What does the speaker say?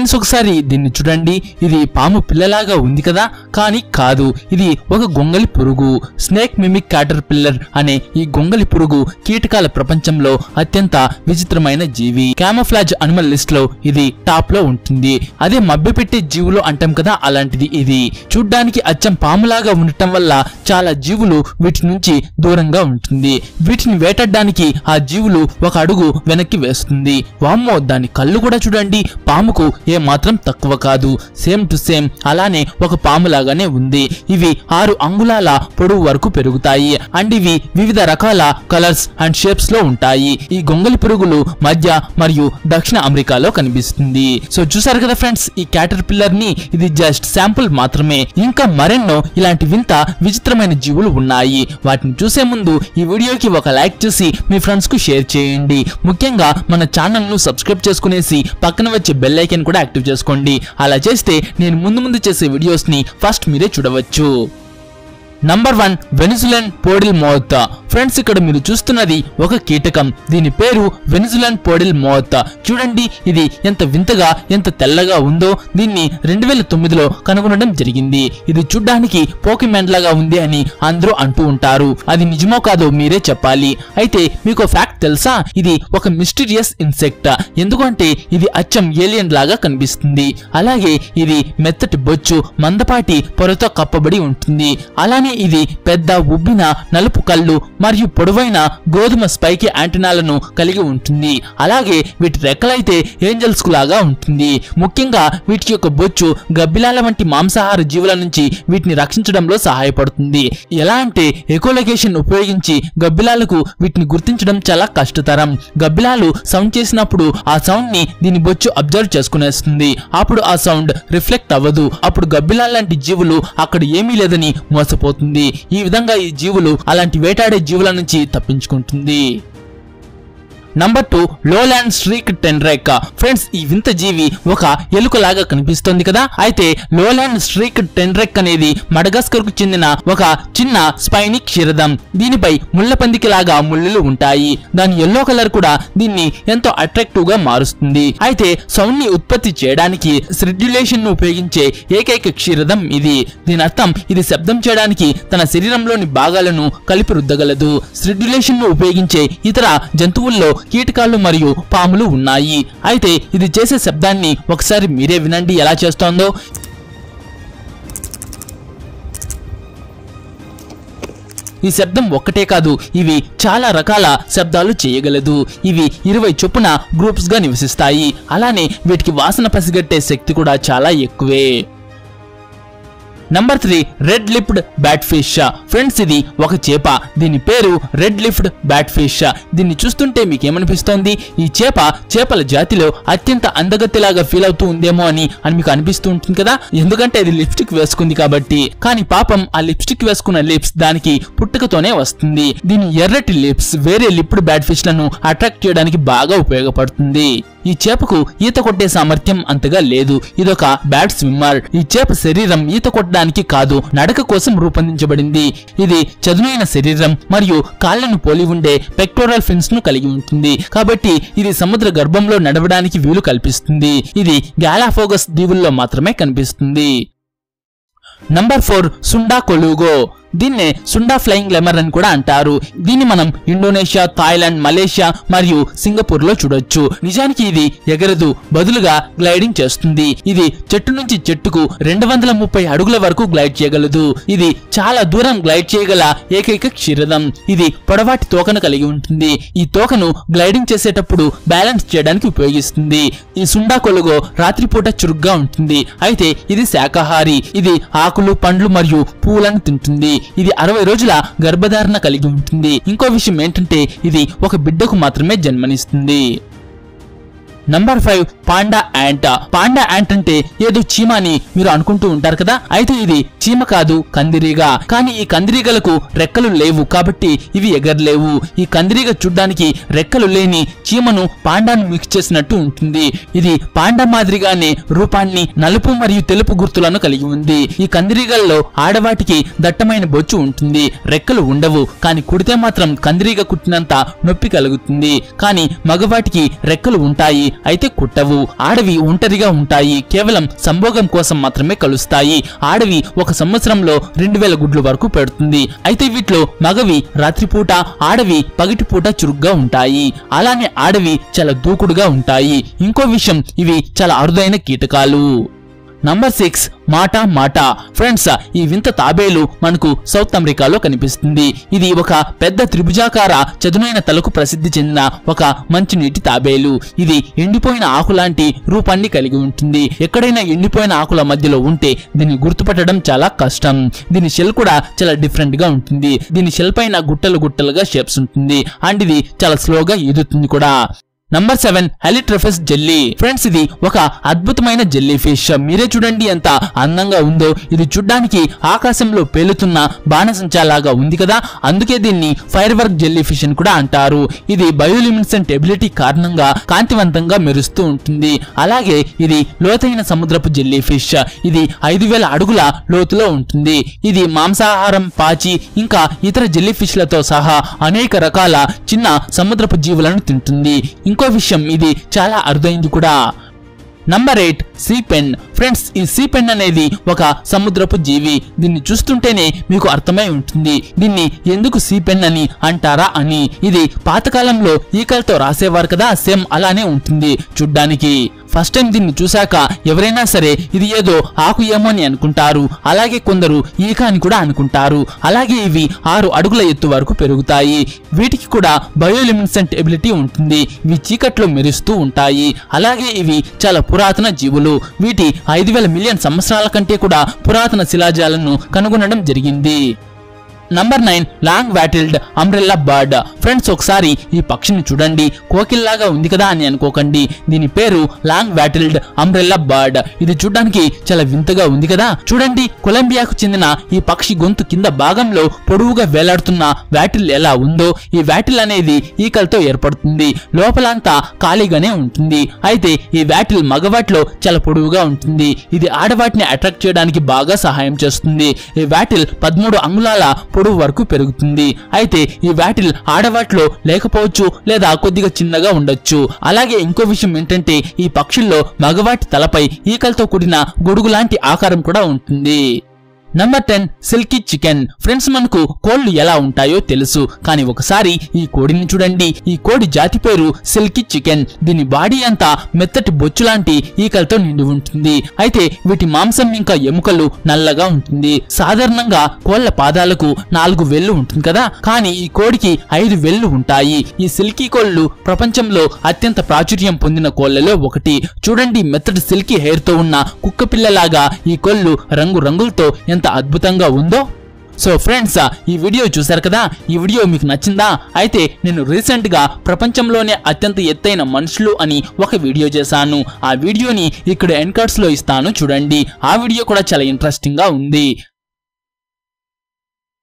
friends ఒకసారి దీన్ని చూడండి ఇది పాము పిల్లలాగా ఉంది కదా కానీ కాదు ఇది ఒక గొంగలి పురుగు స్నేక్ మిమిక్ క్యాటర్ పిల్లర్ అనే ఈ గొంగలి పురుగు కీటకాల ప్రపంచంలో అత్యంత విచిత్రమైన జీవి క్యామఫ్లాజ్ అనిమల్ లిస్ట్ లో ఇది టాప్ లో ఉంటుంది అదే మభ్యపెట్టే జీవులు అంటాం కదా అలాంటిది ఇది చూడ్డానికి అచ్చం పాములాగా ఉండటం వల్ల చాలా జీవులు వీటి నుంచి దూరంగా ఉంటుంది వీటిని వేటాడడానికి ఆ జీవులు ఒక అడుగు వెనక్కి వేస్తుంది వామ్మో దాని కళ్ళు కూడా చూడండి పాముకు ఏ మాత్రం తక్కువ కాదు సేమ్ టు సేమ్ అలానే ఒక పాము లాగానే ఉంది ఇవి ఆరు అంగుళాల పొడవు వరకు పెరుగుతాయి అండ్ ఇవి వివిధ రకాల కలర్స్ అండ్ షేప్స్ లో ఉంటాయి ఈ గొంగలి పురుగులు మధ్య మరియు దక్షిణ అమెరికాలో కనిపిస్తుంది సో చూసారు కదా ఫ్రెండ్స్ ఈ క్యాటర్ పిల్లర్ ని ఇది జస్ట్ శాంపుల్ మాత్రమే ఇంకా మరెన్నో ఇలాంటి వింత విచిత్రమైన జీవులు ఉన్నాయి వాటిని చూసే ముందు ఈ వీడియోకి ఒక లైక్ చేసి మీ ఫ్రెండ్స్ కు షేర్ చేయండి ముఖ్యంగా మన ఛానల్ ను సబ్స్క్రైబ్ చేసుకునేసి పక్కన వచ్చే బెల్ ఐకాన్ కూడా యాక్టివ్ చేసుకోండి అలా చేస్తే నేను ముందు ముందు చేసే వీడియోస్ ని ఫస్ట్ మీరే చూడవచ్చు number one Venezuelan poodle moth friends ఇక్కడ మీరు చూస్తున్నది ఒక కీటకం దీని పేరు వెనిజులన్ పోడిల్ మోత్ చూడండి ఇది ఎంత వింతగా ఎంత తెల్లగా ఉందో దీన్ని రెండు వేల తొమ్మిదిలో కనుగొనడం జరిగింది ఇది చూడ్డానికి పోకిమెన్ లాగా ఉంది అని అందరూ అంటూ ఉంటారు అది నిజమో కాదో మీరే చెప్పాలి అయితే మీకు ఫ్యాక్ట్ తెలుసా ఇది ఒక మిస్టీరియస్ ఇన్సెక్ట్ ఎందుకంటే ఇది అచ్చం ఏలియన్ లాగా కనిపిస్తుంది అలాగే ఇది మెత్తటి బొచ్చు మందపాటి పొరతో కప్పబడి ఉంటుంది అలానే ఇది పెద్ద ఉబ్బిన నలుపు కళ్ళు మరియు పొడవైన గోధుమ స్పైకి యాంటెనాలను కలిగి ఉంటుంది అలాగే వీటి రెక్కలైతే ఏంజల్స్ కు లాగా ఉంటుంది ముఖ్యంగా వీటి యొక్క బొచ్చు గబ్బిలాల వంటి మాంసాహార జీవుల నుంచి వీటిని రక్షించడంలో సహాయపడుతుంది ఎలా అంటే ఎకోలొకేషన్ ఉపయోగించి గబ్బిలాలకు వీటిని గుర్తించడం చాలా కష్టతరం గబ్బిలాలు సౌండ్ చేసినప్పుడు ఆ సౌండ్ ని దీని బొచ్చు అబ్జర్వ్ చేసుకునేస్తుంది అప్పుడు ఆ సౌండ్ రిఫ్లెక్ట్ అవ్వదు అప్పుడు గబ్బిలాల లాంటి జీవులు అక్కడ ఏమీ లేదని మోసపోతుంది ఈ విధంగా ఈ జీవులు అలాంటి వేటాడే జీవుల నుంచి తప్పించుకుంటుంది number two lowland streak tenrec friends ఈ వింత జీవి ఒక ఎలుకలాగా కనిపిస్తుంది కదా అయితే లోలాండ్ స్ట్రీక్ టెండ్రెక్ అనేది మడగాస్కర్ కు చెందిన ఒక చిన్న స్పైని క్షీరదం దీనిపై ముళ్ళపందికి లాగా ముళ్ళులు ఉంటాయి దాని ఎల్లో కలర్ కూడా దీన్ని ఎంతో అట్రాక్టివ్ గా మారుస్తుంది అయితే సౌండ్ ని ఉత్పత్తి చేయడానికి స్రిడ్యులేషన్ ను ఉపయోగించే ఏకైక క్షీరదం ఇది దీని అర్థం ఇది శబ్దం చేయడానికి తన శరీరంలోని భాగాలను కలిపి రుద్దగలదు స్రిడ్యులేషన్ ను ఉపయోగించే ఇతర జంతువుల్లో కీటకాలు మరియు పాములు ఉన్నాయి అయితే ఇది చేసే శబ్దాన్ని ఒకసారి మీరే వినండి ఎలా చేస్తోందో ఈ శబ్దం ఒక్కటే కాదు ఇవి చాలా రకాల శబ్దాలు చేయగలదు ఇవి ఇరవై చొప్పున గ్రూప్స్ గా నివసిస్తాయి అలానే వీటికి వాసన పసిగట్టే శక్తి కూడా చాలా ఎక్కువే number three red lipped bat fish friends ఇది ఒక చేప దీని పేరు రెడ్ లిప్డ్ బ్యాట్ ఫిష్ దీన్ని చూస్తుంటే మీకు ఏమనిపిస్తోంది ఈ చేప చేపల జాతిలో అత్యంత అందగత్తెలాగా ఫీల్ అవుతూ ఉందేమో అని అని మీకు అనిపిస్తూ ఉంటుంది కదా ఎందుకంటే అది లిప్స్టిక్ వేసుకుంది కాబట్టి కానీ పాపం ఆ లిప్స్టిక్ వేసుకున్న లిప్స్ దానికి పుట్టుకతోనే వస్తుంది దీని ఎర్రటి లిప్స్ వేరే లిప్డ్ బ్యాట్ ఫిష్ లను అట్రాక్ట్ చేయడానికి బాగా ఉపయోగపడుతుంది ఈ చేపకు ఈత కొట్టే సామర్థ్యం అంతగా లేదు ఇదొక బ్యాట్ స్విమ్మర్ ఈ చేప శరీరం ఈత కొట్టడానికి కాదు నడక కోసం రూపొందించబడింది ఇది చదునైన శరీరం మరియు కాళ్లను పోలి ఉండే పెక్టోరల్ ఫిన్స్ ను కలిగి ఉంటుంది కాబట్టి ఇది సముద్ర గర్భంలో నడవడానికి వీలు కల్పిస్తుంది ఇది గ్యాలాఫోగస్ దీవుల్లో మాత్రమే కనిపిస్తుంది నంబర్ ఫోర్ సుండా కొలుగో దీన్నే సుండా ఫ్లయింగ్ లెమర్ అని కూడా అంటారు దీన్ని మనం ఇండోనేషియా థాయిలాండ్ మలేషియా మరియు సింగపూర్ లో చూడొచ్చు నిజానికి ఇది ఎగరదు బదులుగా గ్లైడింగ్ చేస్తుంది ఇది చెట్టు నుంచి చెట్టుకు రెండు వందల ముప్పై అడుగుల వరకు గ్లైడ్ చేయగలదు ఇది చాలా దూరం గ్లైడ్ చేయగల ఏకైక క్షీరదం ఇది పొడవాటి తోకను కలిగి ఉంటుంది ఈ తోకను గ్లైడింగ్ చేసేటప్పుడు బ్యాలెన్స్ చేయడానికి ఉపయోగిస్తుంది ఈ సుండా కొలుగో రాత్రిపూట చురుగ్గా ఉంటుంది అయితే ఇది శాకాహారి ఇది ఆకులు పండ్లు మరియు పువ్వులను తింటుంది ఇది అరవై రోజుల గర్భధారణ కలిగి ఉంటుంది ఇంకో విషయం ఏంటంటే ఇది ఒక బిడ్డకు మాత్రమే జన్మనిస్తుంది number five panda ant panda ant అంటే ఏదో చీమ అని మీరు అనుకుంటూ ఉంటారు కదా అయితే ఇది చీమ కాదు కందిరీగ కానీ ఈ కందిరీగలకు రెక్కలు లేవు కాబట్టి ఇవి ఎగరలేవు ఈ కందిరీగ చూడ్డానికి రెక్కలు లేని చీమను పాండాను మిక్స్ చేసినట్టు ఉంటుంది ఇది పాండా మాదిరిగానే రూపాన్ని నలుపు మరియు తెలుపు గుర్తులను కలిగి ఉంది ఈ కందిరీగల్లో ఆడవాటికి దట్టమైన బొచ్చు ఉంటుంది రెక్కలు ఉండవు కానీ కుడితే మాత్రం కందిరీగ కుట్టినంత నొప్పి కలుగుతుంది కానీ మగవాటికి రెక్కలు ఉంటాయి అయితే కుట్టవు ఆడవి ఒంటరిగా ఉంటాయి కేవలం సంభోగం కోసం మాత్రమే కలుస్తాయి ఆడవి ఒక సంవత్సరంలో రెండు వేల గుడ్లు వరకు పెడుతుంది అయితే వీటిలో మగవి రాత్రిపూట ఆడవి పగటిపూట చురుగ్గా ఉంటాయి అలానే ఆడవి చాలా దూకుడుగా ఉంటాయి ఇంకో విషయం ఇవి చాలా అరుదైన కీటకాలు నంబర్ సిక్స్ మాటా మాటా ఫ్రెండ్స్ ఈ వింత తాబేలు మనకు సౌత్ అమెరికాలో కనిపిస్తుంది ఇది ఒక పెద్ద త్రిభుజాకార చదునైన తలకు ప్రసిద్ధి చెందిన ఒక మంచినీటి తాబేలు ఇది ఎండిపోయిన ఆకు లాంటి రూపాన్ని కలిగి ఉంటుంది ఎక్కడైనా ఎండిపోయిన ఆకుల మధ్యలో ఉంటే దీన్ని గుర్తుపట్టడం చాలా కష్టం దీని షెల్ కూడా చాలా డిఫరెంట్ గా ఉంటుంది దీని షెల్ పైన గుట్టలు గుట్టలుగా షేప్స్ ఉంటుంది అండ్ ఇది చాలా స్లోగా ఈదుతుంది కూడా number seven halitrephes jelly friends ఇది ఒక అద్భుతమైన జెల్లీ ఫిష్ మీరే చూడండి ఎంత అందంగా ఉందో ఇది చూడ్డానికి ఆకాశంలో పేలుతున్న బాణసంచాలాగా ఉంది కదా అందుకే దీన్ని ఫైర్ వర్క్ జెల్లీ ఫిష్ అని కూడా అంటారు ఇది బయోలిమినెసెంట్ ఎబిలిటీ కారణంగా కాంతివంతంగా మెరుస్తూ ఉంటుంది అలాగే ఇది లోతైన సముద్రపు జెల్లీ ఫిష్ ఇది ఐదు వేల అడుగుల లోతులో ఉంటుంది ఇది మాంసాహారం పాచి ఇంకా ఇతర జెల్లీ ఫిష్లతో సహా అనేక రకాల చిన్న సముద్రపు జీవులను తింటుంది ఇంకో విషయం ఇది చాలా అరుదైంది కూడా number eight sea pen friends ఈ సీ పెన్ అనేది ఒక సముద్రపు జీవి దీన్ని చూస్తుంటేనే మీకు అర్థమై ఉంటుంది దీన్ని ఎందుకు సీ పెన్ అని అంటారా అని ఇది పాతకాలంలో ఈకలతో రాసేవారు కదా సేమ్ అలానే ఉంటుంది చూడ్డానికి ఫస్ట్ టైం దీన్ని చూశాక ఎవరైనా సరే ఇది ఏదో ఆకు ఏమో అని అనుకుంటారు అలాగే కొందరు ఈక అని కూడా అనుకుంటారు అలాగే ఇవి ఆరు అడుగుల ఎత్తు వరకు పెరుగుతాయి వీటికి కూడా బయోలిమినెసెంట్ ఎబిలిటీ ఉంటుంది ఇవి చీకట్లో మెరుస్తూ ఉంటాయి అలాగే ఇవి చాలా పురాతన జీవులు వీటి ఐదు వేల మిలియన్ సంవత్సరాల కంటే కూడా పురాతన శిలాజాలను కనుగొనడం జరిగింది number nine long wattled umbrella bird friends ఒకసారి ఈ పక్షిని చూడండి కోకిల్లాగా ఉంది కదా అని అనుకోకండి దీని పేరు లాంగ్ వాటిల్డ్ అంబ్రెల్లా బర్డ్ ఇది చూడడానికి చాలా వింతగా ఉంది కదా చూడండి కొలంబియాకు చెందిన ఈ పక్షి గొంతు కింద భాగంలో పొడవుగా వేలాడుతున్న వాటిల్ ఎలా ఉందో ఈ వాటిల్ అనేది ఈకలతో ఏర్పడుతుంది లోపలంతా ఖాళీగానే ఉంటుంది అయితే ఈ వాటిల్ మగవాటిలో చాలా పొడవుగా ఉంటుంది ఇది ఆడవాటిని అట్రాక్ట్ చేయడానికి బాగా సహాయం చేస్తుంది ఈ వాటిల్ పదమూడు అంగుళాల పొడవు వరకు పెరుగుతుంది అయితే ఈ వాటిల్ ఆడవాటిలో లేకపోవచ్చు లేదా కొద్దిగా చిన్నగా ఉండొచ్చు అలాగే ఇంకో విషయం ఏంటంటే ఈ పక్షుల్లో మగవాటి తలపై ఈకలతో కూడిన గొడుగు లాంటి ఆకారం కూడా ఉంటుంది number ten silky chicken friends మనకు కోళ్లు ఎలా ఉంటాయో తెలుసు కానీ ఒకసారి ఈ కోడిని చూడండి ఈ కోడి జాతి పేరు సిల్కీ చికెన్ దీని బాడీ అంతా మెత్తటి బొచ్చు లాంటి ఈకలతో నిండి ఉంటుంది అయితే వీటి మాంసం ఇంకా ఎముకలు నల్లగా ఉంటుంది సాధారణంగా కోళ్ల పాదాలకు నాలుగు వేళ్లు ఉంటుంది కదా కానీ ఈ కోడికి ఐదు వేళ్లు ఉంటాయి ఈ సిల్కీ కోళ్లు ప్రపంచంలో అత్యంత ప్రాచుర్యం పొందిన కోళ్లలో ఒకటి చూడండి మెత్తటి సిల్కీ హెయిర్ తో ఉన్న కుక్క పిల్లలాగా ఈ కోళ్లు రంగు రంగులతో ఎంత అద్భుతంగా ఉందో సో ఫ్రెండ్స్ ఈ వీడియో చూశారు కదా ఈ వీడియో మీకు నచ్చిందా అయితే నేను రీసెంట్ గా ప్రపంచంలోనే అత్యంత ఎత్తైన మనుషులు అని ఒక వీడియో చేశాను ఆ వీడియోని ఇక్కడ ఎన్కర్ట్స్ లో ఇస్తాను చూడండి ఆ వీడియో కూడా చాలా ఇంట్రెస్టింగ్ గా ఉంది